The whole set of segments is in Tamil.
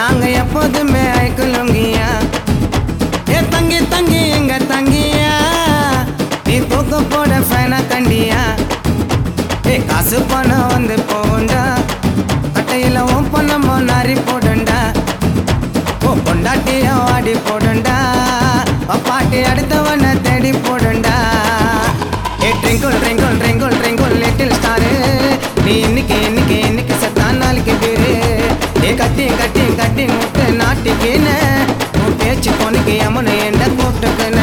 நாங்க எப்போதுமே ஐக்குலுங்கியா ஏ தங்கி தங்கி எங்க தங்கியா நீ தூக்க போட ஃபேனா கண்டியா ஏ காசு பணம் வந்து போண்டா கட்டையில உன் பணமோ நாரி போடுண்டா ஓ பொண்டாட்டிய வாடி போடுண்டா பாட்டி அடுத்தவனை தேடி போடுண்டா ஏ twinkle twinkle twinkle twinkle little star நீ இன்னைக்கு இன்னைக்கு இன்னைக்கு செத்தான் நாளைக்கு பேரு ஏ கட்டி கட்டி கட்டி முட்டு நாட்டிக்கின உன் பேச்சு பொண்ணுக்கு யமுனை என்ன கூப்பிட்டுக்கின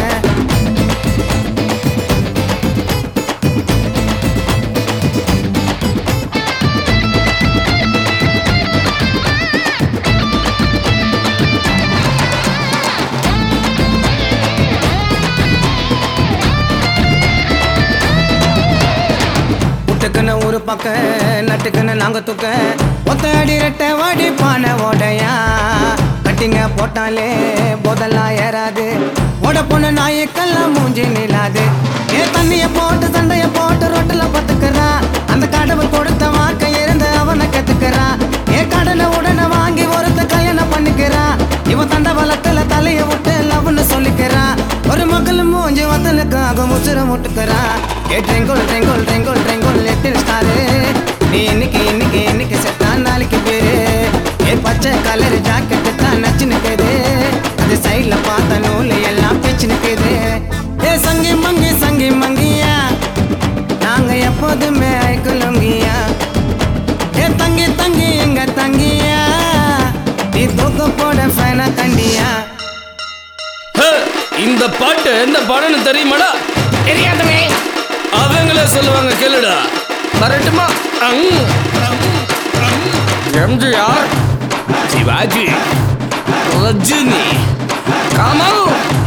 புட்டுக்குன்னு ஒரு பக்கம் நட்டுக்குன்னு நாங்க தூக்க ஒத்த அடி ரெட்ட வாடி பானை ஓடையா கட்டிங்க போட்டாலே போதெல்லாம் ஏறாது ஓட பொண்ணு நாய்க்கெல்லாம் மூஞ்சி நிலாது ஏ தண்ணிய போட்டு சண்டைய போட்டு ரொட்டுல பத்துக்கிறா அந்த கடவுள் கொடுத்த வாக்க இருந்து அவனை கத்துக்கிறா ஏ கடனை உடனே வாங்கி ஒருத்த கல்யாணம் பண்ணிக்கிறா இவன் தண்டவளத்துல தலைய விட்டு லவ்னு சொல்லிக்கிறா ஒரு மகள் மூஞ்சி வத்தலுக்காக முசுர முட்டுக்கிறா ஏ ட்ரெங்குள் ட்ரெங்குள் ட்ரெங்குள் ட்ரெங்குள் லிட்டில் ஸ்டாரு நீ இன்னைக்கு இன்னைக்கு இன்னைக்கு செத்தா நாளைக்கு பேரு ஏ பச்சை கலர் ஜாக்கெட்டு தான் நச்சு நிக்குது அது சைட்ல பார்த்த நூல் எல்லாம் பிச்சு நிக்குது ஏ சங்கி மங்கி சங்கி மங்கியா நாங்க எப்போதுமே ஐக்குலுங்கியா ஏ தங்கி தங்கி எங்க தங்கியா நீ தூக்க போட ஃபேனா கண்டியா ஹே, இந்த பாட்டு எந்த பாடன்னு தெரியுமாடா தெரியாதவே அவங்களே சொல்லுவாங்க கேளுடா வரட்டுமா அங், அங், அங். எம்ஜிஆர் சிவாஜி ரஜினி கமல்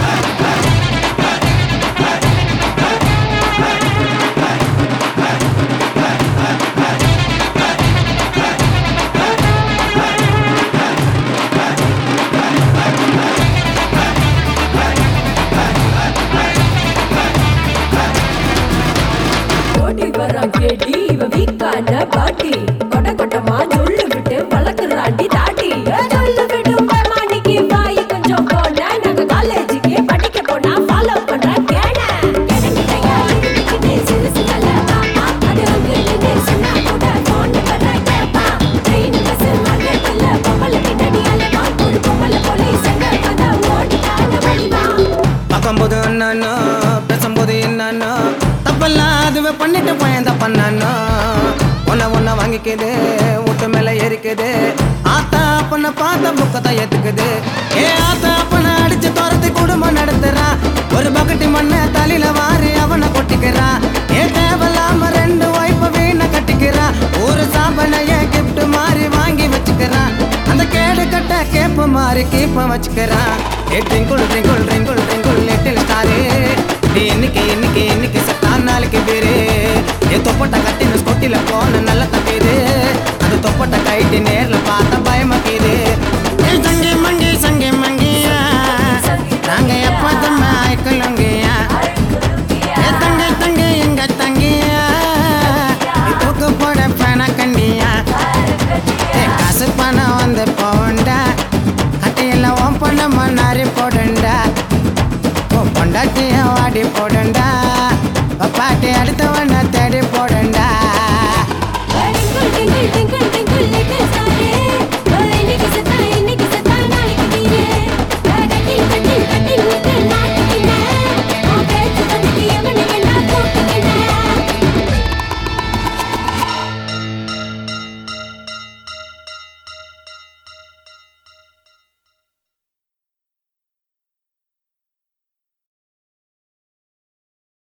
ஓடி வரான் கேடி இவ வீக்கான பாட்டி கொட கொட்டமா சொல்லு விட்டு வளர்க்குறாண்டி தாட்டி சொல்லு விட்டு மாணிக்கு வாய் கொஞ்சம் போன நாங்க காலேஜுக்கு படிக்க போனா ஃபாலோ பண்ற கேன கேனங்கிட்டயா இருந்துக்கிட்டே சிறுசு நல்ல பாப்பா அது அங்கிட்டு சொன்னா கூட போன் வர கேப்பா ட்ரெயின் பஸ் மார்க்கெட்ல பொம்பளை பின்னாடி அலைவா ஒரு பொம்பளை போலீஸ் வந்தா ஓடிட்டான வழிவா பார்க்கும்போது என்னன்னோ பேசும்போது என்னன்னோ தப்பெல்லாம் அதுவே பண்ணிட்டு பயந்த பண்ணானோ ஒன்ன ஒன்ன வாங்கிக்குது வீட்டு மேல ஏறிக்குது ஆத்தா அப்பனை பார்த்த புக்கத்தை ஏத்துக்குது ஏ ஆத்தா அப்பனை அடிச்சு துரத்தி குடும்பம் நடத்துறா ஒரு பக்கெட்டி மண்ணை தலையில வாரி அவனை கொட்டிக்கிறா ஏ தேவையில்லாம ரெண்டு ஒய்ஃப வீணை கட்டிக்கிறா ஒரு சாபனைய கிஃப்ட் மாதிரி வாங்கி வச்சுக்கிறா அந்த கேடு கட்ட கேப்ப மாதிரி கீப்ப வச்சுக்கிறா ஏ twinkle twinkle twinkle twinkle little star நீ இன்னைக்கு இன்னைக்கு இன்னைக்கு சத்தான் நாளைக்கு பேரு ஏ தொப்பட்ட கட்டின ஸ்கொட்டில போன நல்ல தப்பிது அந்த தொப்பட்ட கைட்டு நேர்ல பார்த்தா பயமாக்கிது